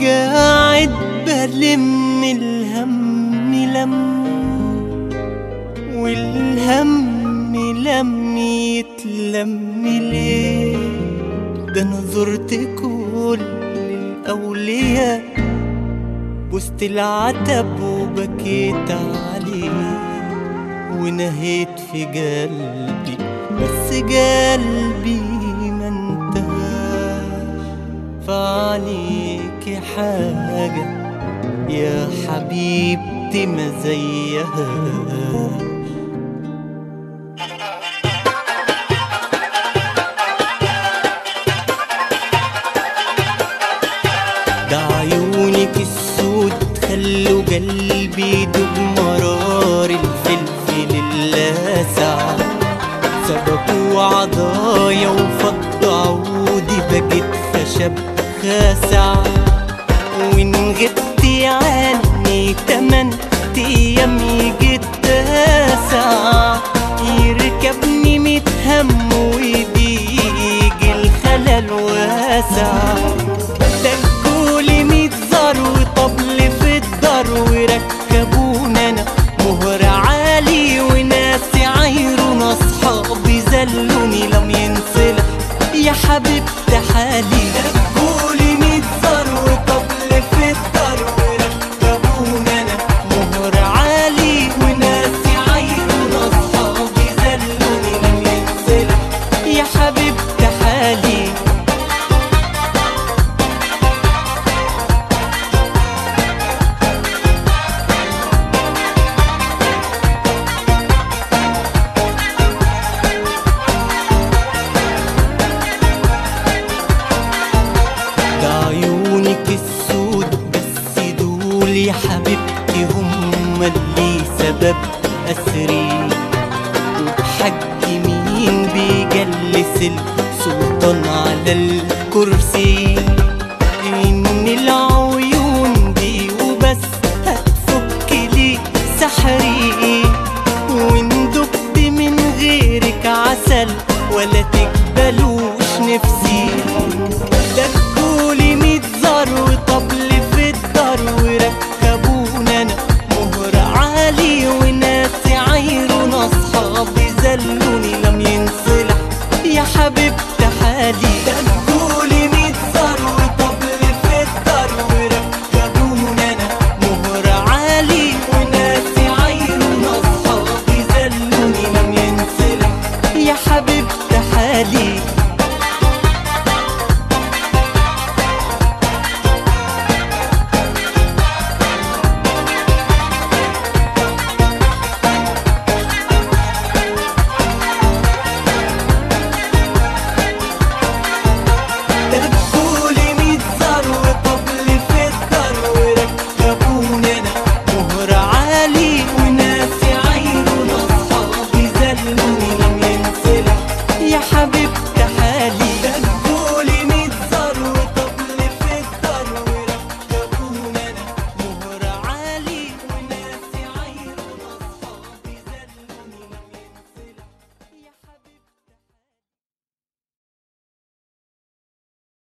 قاعد بلم الهم لم والهم لم يتلم ليه ده انا زرت كل الاولياء وسط العتب وبكيت عليه ونهيت في قلبي بس قلبي ما انتهاش فعليك حاجة يا حبيبتي ما زيها ده عيونك السود خلوا قلبي يدوب مرار الفلفل اللاسع سبكوا عضايا وفض عودي بقيت خشب خاسع وإن غبتي عني تمن أيام يجي التاسع يركبني متهم ويضيق الخلل واسع دقولي ميت زار وطبل في الدار وركبونا انا مهر عالي وناسي عايرون اصحابي زلوني لم ينصلح يا حبيبتي حالي دقولي ميت زار وطبل في الدار وركبونا انا مهر عالي وناسي عايرون اصحابي زلوني لم ينصلح يا حبيبتي حالي ده عيونك السود بس دول يا حبيبتي هم اللي سبب أسري وبحق مين بيجلس السلطان على الكرسي